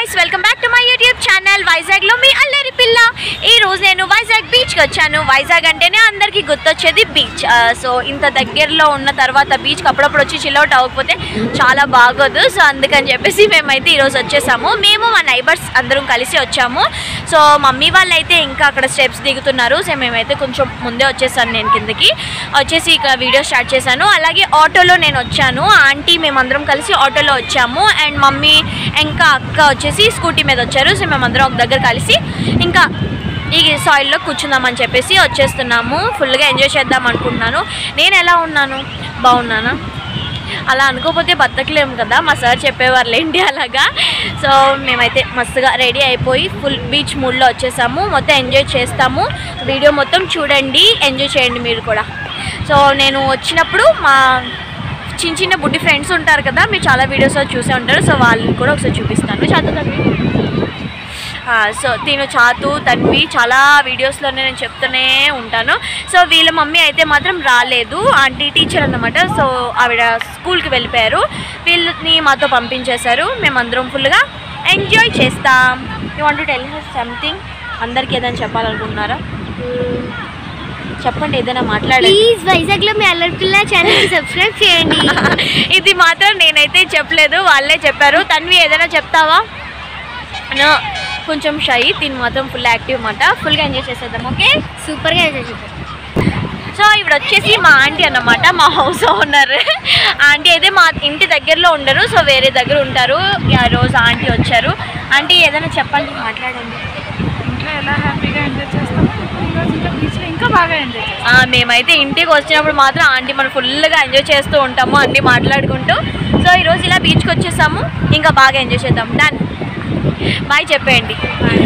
Guys welcome back to my YouTube channel వైజాగ్లో మీ అల్లరి పిల్ల ఈ రోజు నేను వైజాగ్ బీచ్కి వచ్చాను వైజాగ్ అంటేనే అందరికీ గుర్తొచ్చేది బీచ్ సో ఇంత దగ్గరలో ఉన్న తర్వాత బీచ్కి అప్పుడప్పుడు వచ్చి చిల్అవుట్ అవ్వకపోతే చాలా బాగోదు సో అందుకని చెప్పేసి మేమైతే ఈరోజు వచ్చేసాము మేము మా నైబర్స్ అందరం కలిసి వచ్చాము సో మమ్మీ వాళ్ళు అయితే ఇంకా అక్కడ స్టెప్స్ దిగుతున్నారు సో మేమైతే కొంచెం ముందే వచ్చేసాను నేను కిందకి వచ్చేసి ఇక వీడియో స్టార్ట్ చేశాను అలాగే ఆటోలో నేను వచ్చాను ఆంటీ మేమందరం కలిసి ఆటోలో వచ్చాము అండ్ మమ్మీ ఇంకా అక్క వచ్చేసి స్కూటీ మీద వచ్చారు సో మేమందరం ఒక దగ్గర కలిసి ఇంకా ఈ సాయిల్లో కూర్చుందామని చెప్పేసి వచ్చేస్తున్నాము ఫుల్గా ఎంజాయ్ చేద్దాం అనుకుంటున్నాను నేను ఎలా ఉన్నాను బాగున్నానా అలా అనుకోకపోతే బతకలేము కదా మా సార్ చెప్పేవారు ఏంటి అలాగా సో మేమైతే మస్తుగా రెడీ అయిపోయి ఫుల్ బీచ్ మూడ్లో వచ్చేసాము మొత్తం ఎంజాయ్ చేస్తాము వీడియో మొత్తం చూడండి ఎంజాయ్ చేయండి మీరు కూడా సో నేను వచ్చినప్పుడు మా చిన్న చిన్న బుడ్డి ఫ్రెండ్స్ ఉంటారు కదా మీరు చాలా వీడియోస్లో చూసే ఉంటారు సో వాళ్ళని కూడా ఒకసారి చూపిస్తాను చాతు తన్వి ఆ, సో తిను చాతు తన్వి చాలా వీడియోస్లోనే నేను చెప్తూనే ఉంటాను సో వీళ్ళ మమ్మీ అయితే మాత్రం రాలేదు ఆంటీ టీచర్ అన్నమాట సో ఆవిడ స్కూల్కి వెళ్ళిపోయారు వీళ్ళని మాతో పంపించేశారు మేమందరం ఫుల్గా ఎంజాయ్ చేస్తాం you want to tell something అందరికీ ఏదైనా చెప్పాలనుకుంటున్నారా చెప్పండి ఏదైనా మాట్లాడండి ప్లీజ్ వైజాగ్ లో మీ అల్లరి పిల్ల ఛానల్ కి సబ్స్క్రైబ్ చేయండి ఇది మాత్రం నేనైతే చెప్పలేదు వాళ్ళే చెప్పారు తన్వి ఏదైనా చెప్తావా నో కొంచెం షై దీని మాత్రం ఫుల్ యాక్టివ్ మాట ఫుల్గా ఎంజాయ్ చేసేద్దాం ఓకే సూపర్ గా ఎంజాయ్ చేద్దాం సో ఇప్పుడు వచ్చేసి మా ఆంటీ అన్నమాట మా హౌస్ ఓనర్ ఆంటీ అయితే మా ఇంటి దగ్గరలో ఉండరు సో వేరే దగ్గర ఉంటారు ఆ రోజు ఆంటీ వచ్చారు ఆంటీ ఏదైనా చెప్పండి మాట్లాడండి ఇంట్లో ఎలా హ్యాపీగా ఎంజాయ్ చేస్తామో ఈరోజు ఇంకా బీచ్లో ఇంకా బాగా ఎంజాయ్ చేస్తాం ఆ, మేమైతే ఇంటికి వచ్చినప్పుడు మాత్రం ఆంటీ మనం ఫుల్గా ఎంజాయ్ చేస్తూ ఉంటాము అన్నీ మాట్లాడుకుంటూ సో ఈరోజు ఇలా బీచ్కి వచ్చేసాము ఇంకా బాగా ఎంజాయ్ చేద్దాం డన్ బాయ్ చెప్పేయండి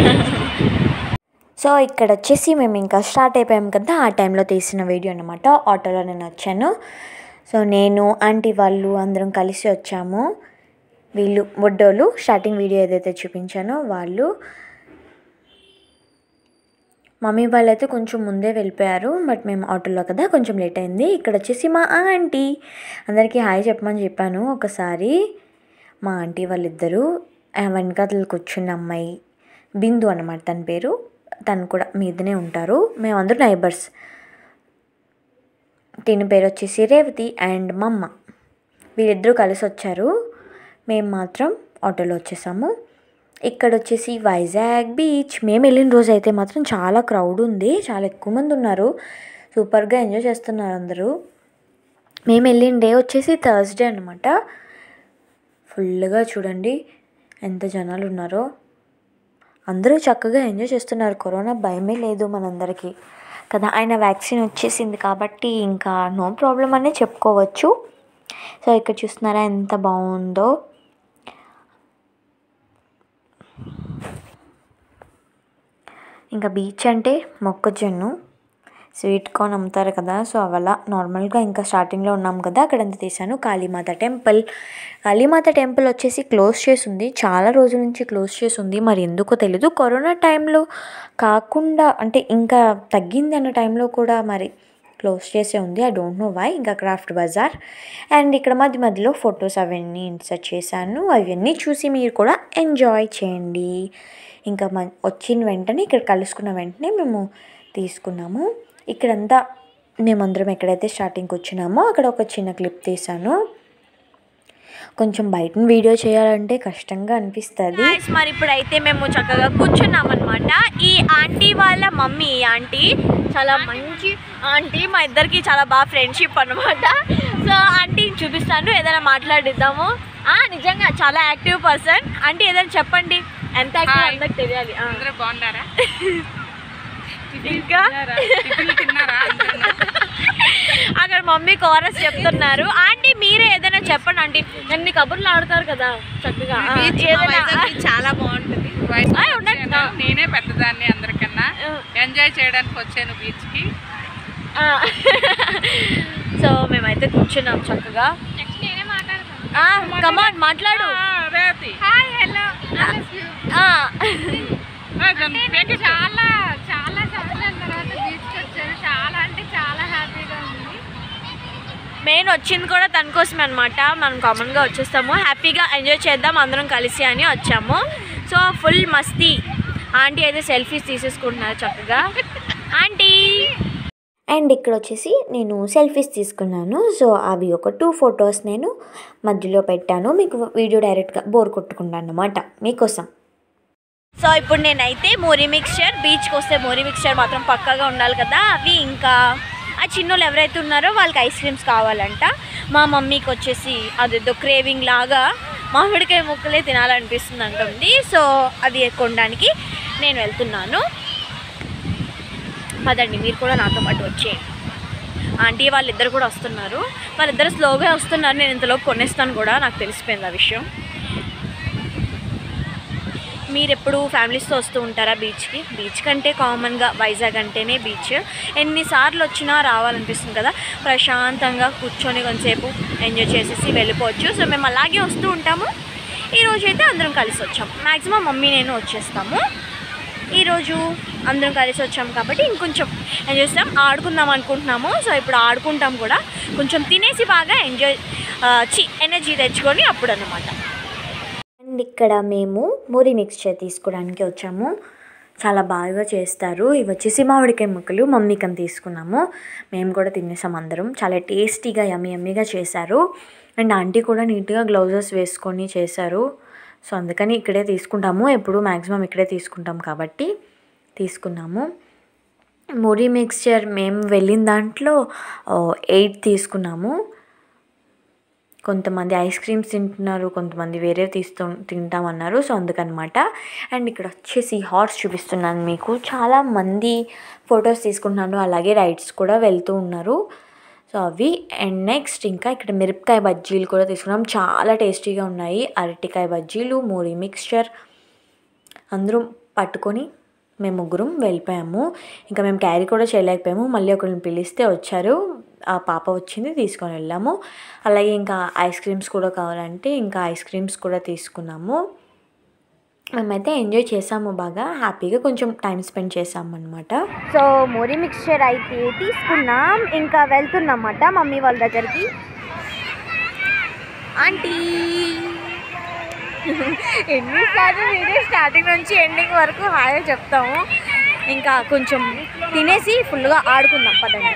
సో ఇక్కడ వచ్చేసి మేము ఇంకా స్టార్ట్ అయిపోయాం కదా ఆ టైంలో తీసిన వీడియో అనమాట ఆటోలో నేను వచ్చాను సో నేను ఆంటీ వాళ్ళు అందరం కలిసి వచ్చాము వీళ్ళు బొడ్డోళ్ళు స్టార్టింగ్ వీడియో ఏదైతే చూపించానో వాళ్ళు మమ్మీ వాళ్ళు అయితే కొంచెం ముందే వెళ్ళిపోయారు బట్ మేము ఆటోలో కదా కొంచెం లేట్ అయింది ఇక్కడ వచ్చేసి మా ఆంటీ అందరికీ హాయ్ చెప్పమని చెప్పాను ఒకసారి మా ఆంటీ వాళ్ళిద్దరూ ఆ వెనకాతలు కూర్చున్న అమ్మాయి బిందు అన్నమాట తన పేరు తను కూడా మీదనే ఉంటారు మేమందరూ నైబర్స్ తిని పేరు వచ్చేసి రేవతి అండ్ మమ్మ వీళ్ళిద్దరూ కలిసి వచ్చారు మేము మాత్రం ఆటోలో వచ్చేసాము ఇక్కడ వచ్చేసి వైజాగ్ బీచ్ మేము వెళ్ళిన రోజు అయితే మాత్రం చాలా క్రౌడ్ ఉంది చాలా ఎక్కువ మంది ఉన్నారు సూపర్గా ఎంజాయ్ చేస్తున్నారు అందరూ మేము వెళ్ళిన డే వచ్చేసి థర్స్డే అనమాట ఫుల్గా చూడండి ఎంత జనాలు ఉన్నారో అందరూ చక్కగా ఎంజాయ్ చేస్తున్నారు కరోనా భయమే లేదు మనందరికీ కదా ఆయన వ్యాక్సిన్ వచ్చేసింది కాబట్టి ఇంకా నో ప్రాబ్లం అనే చెప్పుకోవచ్చు సో ఇక్కడ చూస్తున్నారా ఎంత బాగుందో ఇంకా బీచ్ అంటే మొక్కజొన్న స్వీట్ కార్న్ అమ్ముతారు కదా సో అవలా నార్మల్గా ఇంకా స్టార్టింగ్లో ఉన్నాం కదా అక్కడ అంత తీసాను కాళీమాత టెంపుల్ కాళీమాత టెంపుల్ వచ్చేసి క్లోజ్ చేసి ఉంది చాలా రోజుల నుంచి క్లోజ్ చేసి ఉంది మరి ఎందుకో తెలీదు కరోనా టైంలో కాకుండా అంటే ఇంకా తగ్గింది అన్న టైంలో కూడా మరి క్లోజ్ చేసే ఉంది ఐ డోంట్ నో వై ఇంకా క్రాఫ్ట్ బజార్ అండ్ ఇక్కడ మధ్య మధ్యలో ఫొటోస్ అవన్నీ ఇన్సర్ట్ చేశాను అవన్నీ చూసి మీరు కూడా ఎంజాయ్ చేయండి ఇంకా మ వచ్చిన వెంటనే ఇక్కడ కలుసుకున్న వెంటనే మేము తీసుకున్నాము ఇక్కడంతా మేమందరం ఎక్కడైతే స్టార్టింగ్కి వచ్చినామో అక్కడ ఒక చిన్న క్లిప్ తీసాను కొంచెం బయట వీడియో చేయాలంటే కష్టంగా అనిపిస్తుంది Guys, మరి ఇప్పుడైతే మేము చక్కగా కూర్చున్నాం అనమాట ఈ ఆంటీ వాళ్ళ మమ్మీ ఈ ఆంటీ చాలా మంచి ఆంటీ మా ఇద్దరికి చాలా బాగా ఫ్రెండ్షిప్ అనమాట సో ఆంటీని చూపిస్తాను ఏదైనా మాట్లాడిద్దాము ఆ, నిజంగా చాలా యాక్టివ్ పర్సన్ ఆంటీ ఏదైనా చెప్పండి ఎంత యాక్టివ్ Hi. అందరికి తెలియాలి ఆ. అందరూ బాగున్నారా ఇంకా తిన్నారా? టిఫిన్లు తిన్నారా అందరూ? అక్కడ మమ్మీ కోరస్ చెప్తున్నారు ఆంటీ మీరే ఏదైనా చెప్పండి ఆంటీ అన్ని కబుర్లు ఆడతారు కదా చక్కగా ఆ, బీచ్ మా ఏదైనా వైజాగ్ బీచ్ చాలా బాగుంటుంది వైజాగ్ ఆయ్, ఉండండి. వచ్చాను. నేనే పెద్దదాన్ని అందరికన్నా ఆ. ఎంజాయ్ చేయడానికి వచ్చాను బీచ్ కి ఆ. సో మేమైతే కూర్చున్నాం చక్కగా కమాన్ మాట్లాడు రేతి హాయ్ హలో ఆ. చాలా చాలా సంవత్సరాల తర్వాత బీచ్ కి వచ్చారు చాలా అంటే చాలా హ్యాపీగా ఉంది మెయిన్ వచ్చింది కూడా తన కోసమే అనమాట మనం కామన్గా వచ్చేస్తాము హ్యాపీగా ఎంజాయ్ చేద్దాం అందరం కలిసి అని వచ్చాము సో ఫుల్ మస్తీ ఆంటీ అయితే సెల్ఫీస్ తీసేసుకుంటున్నారు చక్కగా ఆంటీ అండ్ ఇక్కడ వచ్చేసి నేను సెల్ఫీస్ తీసుకున్నాను సో అవి ఒక టూ ఫొటోస్ నేను మధ్యలో పెట్టాను మీకు వీడియో డైరెక్ట్గా బోర్ కొట్టుకున్నాను అనమాట మీకోసం సో ఇప్పుడు నేనైతే మోరీ మిక్స్చర్ బీచ్కి వస్తే మోరీ మిక్స్చర్ మాత్రం పక్కాగా ఉండాలి కదా అవి ఇంకా ఆ చిన్నోళ్ళు ఎవరైతే ఉన్నారో వాళ్ళకి ఐస్ క్రీమ్స్ కావాలంట మా మమ్మీకి వచ్చేసి అదేదో క్రేవింగ్ లాగా మామిడికాయ ముక్కలే తినాలనిపిస్తుంది అంటుంది సో అది కొనడానికి నేను వెళ్తున్నాను పదండి మీరు కూడా నాతో పాటు వచ్చేయండి ఆంటీ వాళ్ళిద్దరు కూడా వస్తున్నారు వాళ్ళిద్దరు స్లోగా వస్తున్నారు నేను ఇంతలోపు కొనేస్తాను కూడా నాకు తెలిసిపోయింది ఆ విషయం మీరు ఎప్పుడు ఫ్యామిలీస్తో వస్తూ ఉంటారా బీచ్కి బీచ్ కంటే కామన్గా వైజాగ్ అంటేనే బీచ్ ఎన్నిసార్లు వచ్చినా రావాలనిపిస్తుంది కదా ప్రశాంతంగా కూర్చొని కొంతసేపు ఎంజాయ్ చేసేసి వెళ్ళిపోవచ్చు సో మేము అలాగే వస్తూ ఉంటాము ఈరోజు అయితే అందరం కలిసి వచ్చాం మ్యాక్సిమం మమ్మీ నేను వచ్చేస్తాము ఈరోజు అందరం కలిసి వచ్చాం కాబట్టి ఇంకొంచెం ఎంజాయ్ చేస్తాం ఆడుకుందాం అనుకుంటున్నాము సో ఇప్పుడు ఆడుకుంటాం కూడా కొంచెం తినేసి బాగా ఎంజాయ్ చి ఎనర్జీ తెచ్చుకొని అప్పుడు అన్నమాట అండ్ ఇక్కడ మేము మూరి మిక్స్చర్ తీసుకోవడానికి వచ్చాము చాలా బాగా చేస్తారు ఇవి వచ్చేసి మామిడికాయ ముక్కలు మమ్మీకని తీసుకున్నాము మేము కూడా తినేసాం అందరం చాలా టేస్టీగా యమ్మీ యమ్మీగా చేశారు అండ్ ఆంటీ కూడా నీట్గా గ్లౌజెస్ వేసుకొని చేశారు సో అందుకని ఇక్కడే తీసుకుంటాము ఎప్పుడు మ్యాక్సిమం ఇక్కడే తీసుకుంటాం కాబట్టి తీసుకున్నాము మురి మిక్స్చర్ మేము వెళ్ళిన దాంట్లో ఎయిట్ తీసుకున్నాము కొంతమంది ఐస్ క్రీమ్స్ తింటున్నారు కొంతమంది వేరే తీస్తూ తింటామన్నారు సో అందుకనమాట అండ్ ఇక్కడ వచ్చేసి హార్స్ చూపిస్తున్నాను మీకు చాలా మంది ఫొటోస్ తీసుకుంటున్నారు అలాగే రైడ్స్ కూడా వెళ్తూ ఉన్నారు సో అవి అండ్ నెక్స్ట్ ఇంకా ఇక్కడ మిరపకాయ బజ్జీలు కూడా తీసుకున్నాం చాలా టేస్టీగా ఉన్నాయి అరటికాయ బజ్జీలు మూరి మిక్స్చర్ అందరం పట్టుకొని మేము ముగ్గురం వెళ్ళిపోయాము ఇంకా మేము క్యారీ కూడా చేయలేకపోయాము మళ్ళీ ఒకరిని పిలిస్తే వచ్చారు ఆ పాప వచ్చింది తీసుకొని వెళ్ళాము అలాగే ఇంకా ఐస్ క్రీమ్స్ కూడా కావాలంటే ఇంకా ఐస్ క్రీమ్స్ కూడా తీసుకున్నాము మేమైతే ఎంజాయ్ చేసాము బాగా హ్యాపీగా కొంచెం టైం స్పెండ్ చేసాము అనమాట సో మోరీ మిక్స్చర్ అయితే తీసుకున్నాం ఇంకా వెళ్తున్నమాట మమ్మీ వాళ్ళ దగ్గరికి ఆంటీ ఎన్నిసార్లు వీడియో స్టార్టింగ్ నుంచి ఎండింగ్ వరకు హాయ్ చెప్తాము ఇంకా కొంచెం తినేసి ఫుల్గా ఆడుకుందాం పదండి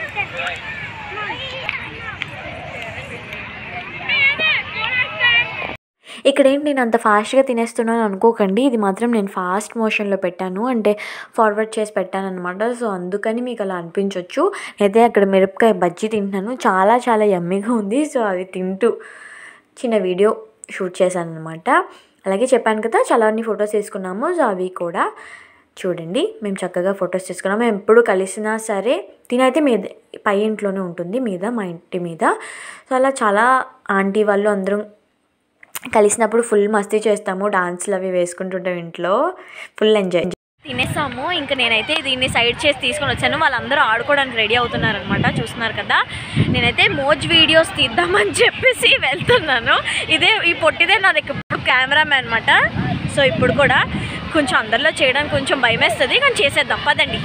ఇక్కడ ఏంటి నేను అంత ఫాస్ట్గా తినేస్తున్నాను అనుకోకండి ఇది మాత్రం నేను ఫాస్ట్ మోషన్లో పెట్టాను అంటే ఫార్వర్డ్ చేసి పెట్టాను అనమాట సో అందుకని మీకు అలా అనిపించవచ్చు అయితే అక్కడ మిరపకాయ బజ్జీ తింటున్నాను చాలా చాలా యమ్మీగా ఉంది సో అవి తింటూ చిన్న వీడియో షూట్ చేశాను అనమాట అలాగే చెప్పాను కదా చాలా అన్ని ఫొటోస్ తీసుకున్నాము సో అవి కూడా చూడండి మేము చక్కగా ఫొటోస్ తీసుకున్నాము మేము ఎప్పుడు కలిసినా సరే తినైతే మీద పై ఇంట్లోనే ఉంటుంది మీద మా ఇంటి మీద సో అలా చాలా ఆంటీ వాళ్ళు అందరం కలిసినప్పుడు ఫుల్ మస్తీ చేస్తాము డాన్స్లు అవి వేసుకుంటుంటాం ఇంట్లో ఫుల్ ఎంజాయ్ తినేసాము ఇంకా నేనైతే దీన్ని సైడ్ చేసి తీసుకొని వచ్చాను వాళ్ళందరూ ఆడుకోవడానికి రెడీ అవుతున్నారు అనమాట చూస్తున్నారు కదా నేనైతే మోజ్ వీడియోస్ తీద్దామని చెప్పేసి వెళ్తున్నాను ఇదే ఈ పొట్టిదే నా దగ్గర ఇప్పుడు కెమెరామ్యాన్ అనమాట సో ఇప్పుడు కూడా కొంచెం అందరిలో చేయడానికి కొంచెం భయం వేస్తుంది కానీ చేసేద్దాం పదండి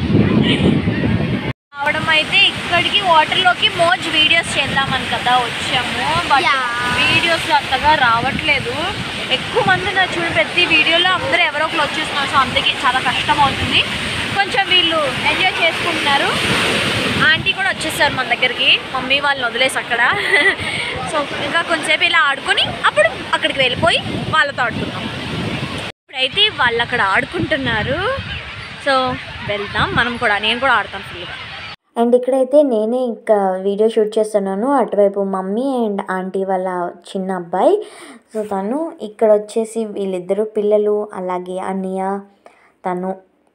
రావడం అయితే ఇక్కడికి వాటర్లోకి మోజ్ వీడియోస్ చేద్దామని కదా వచ్చాము బట్ వీడియోస్ అంతగా రావట్లేదు ఎక్కువ మంది నా చూడు ప్రతి వీడియోలో అందరూ ఎవరో ఒకరు వచ్చేస్తున్నారు సో అందుకే చాలా కష్టం అవుతుంది కొంచెం వీళ్ళు ఎంజాయ్ చేసుకుంటున్నారు ఆంటీ కూడా వచ్చేసారు మన దగ్గరికి మమ్మీ వాళ్ళని వదిలేసి అక్కడ సో ఇంకా కొంచెంసేపు ఇలా ఆడుకొని అప్పుడు అక్కడికి వెళ్ళిపోయి వాళ్ళతో ఆడుకుందాం ఇప్పుడైతే వాళ్ళు అక్కడ ఆడుకుంటున్నారు సో వెళ్దాం మనం కూడా నేను కూడా ఆడతాను ఫుల్గా అండ్ ఇక్కడైతే నేనే ఇంకా వీడియో షూట్ చేస్తున్నాను అటువైపు మమ్మీ అండ్ ఆంటీ వాళ్ళ చిన్న అబ్బాయి సో తను ఇక్కడ వచ్చేసి వీళ్ళిద్దరు పిల్లలు అలాగే అన్నయ్య తను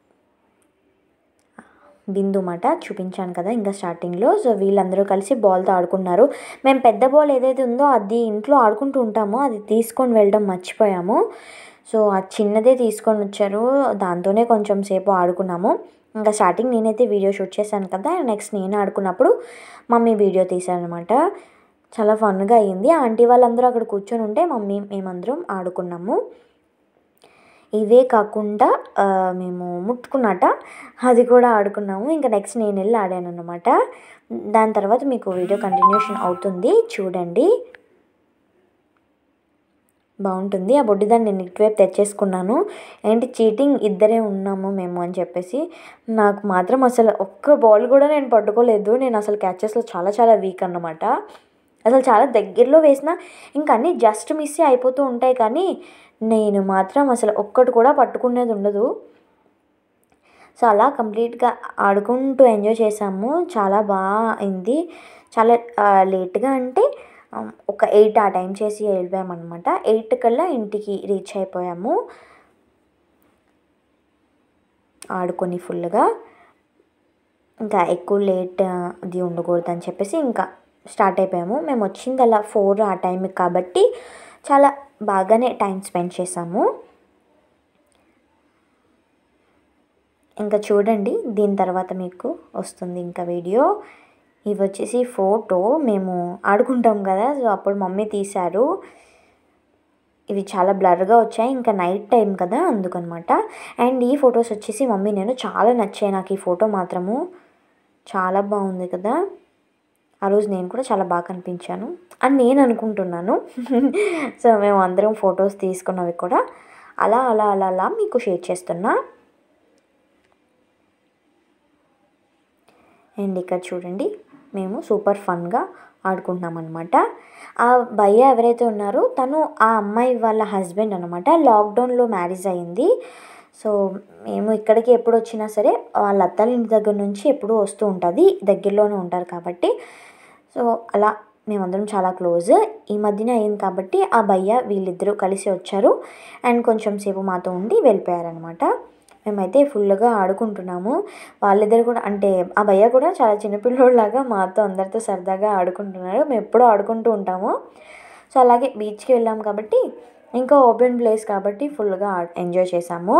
బిందు మాట చూపించాను కదా ఇంకా స్టార్టింగ్లో సో వీళ్ళందరూ కలిసి బాల్తో ఆడుకున్నారు మేము పెద్ద బాల్ ఏదైతే ఉందో అది ఇంట్లో ఆడుకుంటూ ఉంటామో అది తీసుకొని వెళ్ళడం మర్చిపోయాము సో ఆ చిన్నదే తీసుకొని వచ్చారు దాంతోనే కొంచెం సేపు ఆడుకున్నాము ఇంకా స్టార్టింగ్ నేనైతే వీడియో షూట్ చేశాను కదా నెక్స్ట్ నేను ఆడుకున్నప్పుడు మమ్మీ వీడియో తీశాను అనమాట చాలా ఫన్గా అయ్యింది ఆంటీ వాళ్ళందరూ అక్కడ కూర్చొని ఉంటే మమ్మీ మేమందరం ఆడుకున్నాము ఇవే కాకుండా ఆ, మేము ముట్టుకున్నట అది కూడా ఆడుకున్నాము ఇంకా నెక్స్ట్ నేను వెళ్ళి ఆడాను అనమాట దాని తర్వాత మీకు వీడియో కంటిన్యూషన్ అవుతుంది చూడండి బాగుంటుంది ఆ బొడ్డి దాన్ని నేను ఇటువైపు తెచ్చేసుకున్నాను ఏంటి చీటింగ్ ఇద్దరే ఉన్నాము మేము అని చెప్పేసి నాకు మాత్రం అసలు ఒక్క బాల్ కూడా నేను పట్టుకోలేదు నేను అసలు క్యాచెస్లో చాలా చాలా వీక్ అన్నమాట అసలు చాలా దగ్గరలో వేసిన ఇంకా అన్నీ జస్ట్ మిస్ అయిపోతూ ఉంటాయి కానీ నేను మాత్రం అసలు ఒక్కటి కూడా పట్టుకునేది ఉండదు సో అలా కంప్లీట్గా ఆడుకుంటూ ఎంజాయ్ చేసాము చాలా బాగా అయింది చాలా లేట్గా అంటే ఆ, ఒక ఎయిట్ ఆ టైం చేసి వెళ్ళిపోయామన్నమాట ఎయిట్ కల్లా ఇంటికి రీచ్ అయిపోయాము ఆడుకొని ఫుల్గా ఇంకా ఎక్కువ లేట్ అది ఉండకూడదు అని చెప్పేసి ఇంకా స్టార్ట్ అయిపోయాము మేము వచ్చింది అలా ఫోర్ ఆ టైంకి కాబట్టి చాలా బాగానే టైం స్పెండ్ చేసాము ఇంకా చూడండి దీని తర్వాత మీకు వస్తుంది ఇంకా వీడియో ఇవి వచ్చేసి ఫోటో మేము ఆడుకుంటాం కదా సో అప్పుడు మమ్మీ తీశారు ఇవి చాలా బ్లర్గా వచ్చాయి ఇంకా నైట్ టైం కదా అందుకనమాట అండ్ ఈ ఫొటోస్ వచ్చేసి మమ్మీ నేను చాలా నచ్చాయి నాకు ఈ ఫోటో మాత్రము చాలా బాగుంది కదా ఆ రోజు నేను కూడా చాలా బాగా కనిపించాను అని నేను అనుకుంటున్నాను సో మేము అందరం ఫొటోస్ తీసుకున్నవి కూడా అలా అలా అలా అలా మీకు షేర్ చేస్తున్నా అండ్ ఇక్కడ చూడండి మేము సూపర్ ఫన్గా ఆడుకుంటున్నాం అనమాట ఆ భయ్య ఎవరైతే ఉన్నారో తను ఆ అమ్మాయి వాళ్ళ హస్బెండ్ అనమాట లాక్డౌన్లో మ్యారేజ్ అయింది సో మేము ఇక్కడికి ఎప్పుడు వచ్చినా సరే వాళ్ళ అత్తాల ఇంటి దగ్గర నుంచి ఎప్పుడూ వస్తూ ఉంటుంది దగ్గరలోనే ఉంటారు కాబట్టి సో అలా మేమందరం చాలా క్లోజ్ ఈ మధ్యనే అయింది కాబట్టి ఆ భయ్య వీళ్ళిద్దరూ కలిసి వచ్చారు అండ్ కొంచెం సేపు మాతో ఉండి వెళ్ళిపోయారనమాట మేమైతే ఫుల్గా ఆడుకుంటున్నాము వాళ్ళిద్దరు కూడా అంటే ఆ భయ్య కూడా చాలా చిన్నపిల్లోళ్ళలాగా మాతో అందరితో సరదాగా ఆడుకుంటున్నారు మేము ఎప్పుడూ ఆడుకుంటూ ఉంటాము సో అలాగే బీచ్కి వెళ్ళాం కాబట్టి ఇంకా ఓపెన్ ప్లేస్ కాబట్టి ఫుల్గా ఎంజాయ్ చేసాము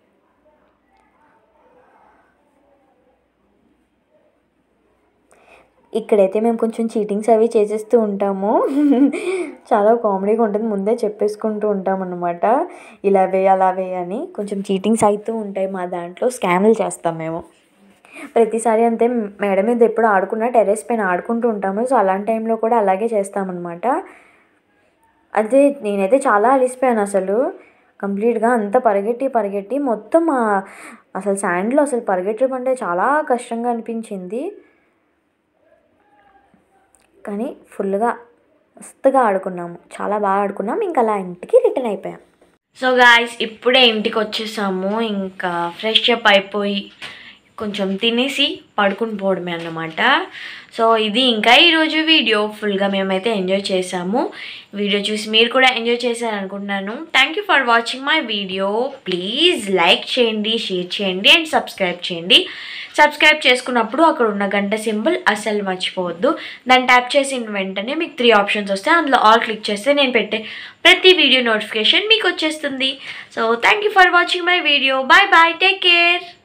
ఇక్కడైతే మేము కొంచెం చీటింగ్స్ అవి చేసేస్తూ ఉంటాము చాలా కామెడీగా ఉంటుంది ముందే చెప్పేసుకుంటూ ఉంటాం అనమాట ఇలా వే అలా వే అని కొంచెం చీటింగ్స్ అవుతూ ఉంటాయి మా దాంట్లో స్కామ్లు చేస్తాం మేము ప్రతిసారి అంతే మేడ మీద ఎప్పుడు ఆడుకున్నా టెర్రస్ పైన ఆడుకుంటూ ఉంటాము సో అలాంటి టైంలో కూడా అలాగే చేస్తామన్నమాట అదే నేనైతే చాలా అలిసిపోయాను అసలు కంప్లీట్గా అంత పరిగెట్టి పరిగెట్టి మొత్తం ఆ- అసలు శాండ్లో అసలు పరిగెట్టడం అంటే చాలా కష్టంగా అనిపించింది కానీ ఫుల్గా మస్తుగా ఆడుకున్నాము చాలా బాగా ఆడుకున్నాం ఇంకా అలా ఇంటికి రిటర్న్ అయిపోయాం సో గాయస్ ఇప్పుడే ఇంటికి వచ్చేసాము ఇంకా ఫ్రెష్ అప్ అయిపోయి కొంచెం తినేసి పడుకుని పోవడమే అన్నమాట సో ఇది ఇంకా ఈరోజు వీడియో ఫుల్గా మేమైతే ఎంజాయ్ చేసాము వీడియో చూసి మీరు కూడా ఎంజాయ్ చేశారనుకుంటున్నాను thank you for watching my video please like చేయండి షేర్ చేయండి అండ్ సబ్స్క్రైబ్ చేయండి సబ్స్క్రైబ్ చేసుకున్నప్పుడు అక్కడ ఉన్న గంట సింబల్ అస్సలు మర్చిపోవద్దు దాన్ని ట్యాప్ చేసిన వెంటనే మీకు త్రీ ఆప్షన్స్ వస్తాయి అందులో ఆల్ క్లిక్ చేస్తే నేను పెట్టే ప్రతి వీడియో నోటిఫికేషన్ మీకు వచ్చేస్తుంది so thank you for watching my video bye bye take care